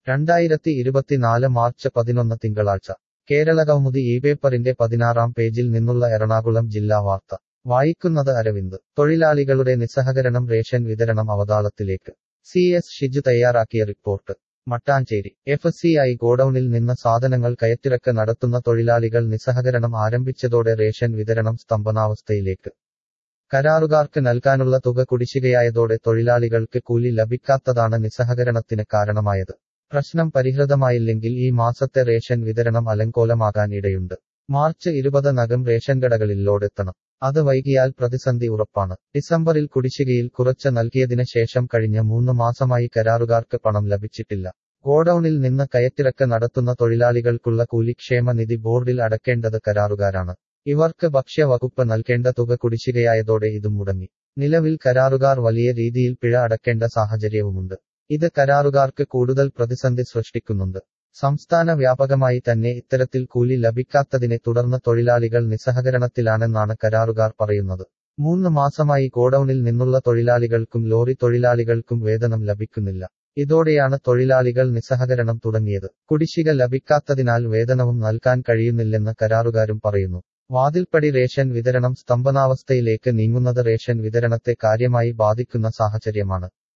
രണ്ടായിരത്തി ഇരുപത്തിനാല് മാർച്ച് പതിനൊന്ന് തിങ്കളാഴ്ച കേരളകൗമുദി ഈ പേപ്പറിന്റെ പതിനാറാം പേജിൽ നിന്നുള്ള എറണാകുളം ജില്ലാ വാർത്ത വായിക്കുന്നത് അരവിന്ദ് തൊഴിലാളികളുടെ നിസ്സഹകരണം റേഷൻ വിതരണം അവതാളത്തിലേക്ക് സി എസ് ഷിജു തയ്യാറാക്കിയ report Mattancherry F C I ഗോഡൌണിൽ നിന്ന് സാധനങ്ങൾ കയറ്റിറക്ക് നടത്തുന്ന തൊഴിലാളികൾ നിസ്സഹകരണം ആരംഭിച്ചതോടെ റേഷൻ വിതരണം സ്തംഭനാവസ്ഥയിലേക്ക് കരാറുകാർക്ക് നൽകാനുള്ള തുക കുടിശ്ശികയായതോടെ തൊഴിലാളികൾക്ക് കൂലി ലഭിക്കാത്തതാണ് നിസ്സഹകരണത്തിന് കാരണമായത് പ്രശ്നം പരിഹൃതമായില്ലെങ്കിൽ ഈ മാസത്തെ റേഷൻ വിതരണം അലങ്കോലമാകാൻ ഇടയുണ്ട് മാർച്ച് ഇരുപതിനകം റേഷൻ കടകളിൽ ലോഡെത്തണം അത് വൈകിയാൽ പ്രതിസന്ധി ഉറപ്പാണ് ഡിസംബറിൽ കുടിശ്ശികയിൽ കുറച്ച് നൽകിയതിന് ശേഷം കഴിഞ്ഞ മൂന്ന് മാസമായി കരാറുകാർക്ക് പണം ലഭിച്ചിട്ടില്ല ഗോഡൌണിൽ നിന്ന് കയറ്റിറക്ക് നടത്തുന്ന തൊഴിലാളികൾക്കുള്ള കൂലി ക്ഷേമനിധി ബോർഡിൽ അടക്കേണ്ടത് കരാറുകാരാണ് ഇവർക്ക് ഭക്ഷ്യവകുപ്പ് നൽകേണ്ട തുക കുടിശ്ശികയായതോടെ ഇതും മുടങ്ങി നിലവിൽ കരാറുകാർ വലിയ രീതിയിൽ പിഴ അടക്കേണ്ട സാഹചര്യവുമുണ്ട് ഇത് കരാറുകാർക്ക് കൂടുതൽ പ്രതിസന്ധി സൃഷ്ടിക്കുന്നുണ്ട് സംസ്ഥാന വ്യാപകമായി തന്നെ ഇത്തരത്തിൽ കൂലി ലഭിക്കാത്തതിനെ തുടർന്ന് തൊഴിലാളികൾ നിസ്സഹകരണത്തിലാണെന്നാണ് കരാറുകാർ പറയുന്നത് മൂന്ന് മാസമായി ഗോഡൌണിൽ നിന്നുള്ള തൊഴിലാളികൾക്കും ലോറി തൊഴിലാളികൾക്കും വേതനം ലഭിക്കുന്നില്ല ഇതോടെയാണ് തൊഴിലാളികൾ നിസ്സഹകരണം തുടങ്ങിയത് കുടിശ്ശിക ലഭിക്കാത്തതിനാൽ വേതനവും നൽകാൻ കഴിയുന്നില്ലെന്ന് കരാറുകാരും പറയുന്നു വാതിൽപ്പടി റേഷൻ വിതരണം സ്തംഭനാവസ്ഥയിലേക്ക് നീങ്ങുന്നത് റേഷൻ വിതരണത്തെ കാര്യമായി ബാധിക്കുന്ന സാഹചര്യമാണ്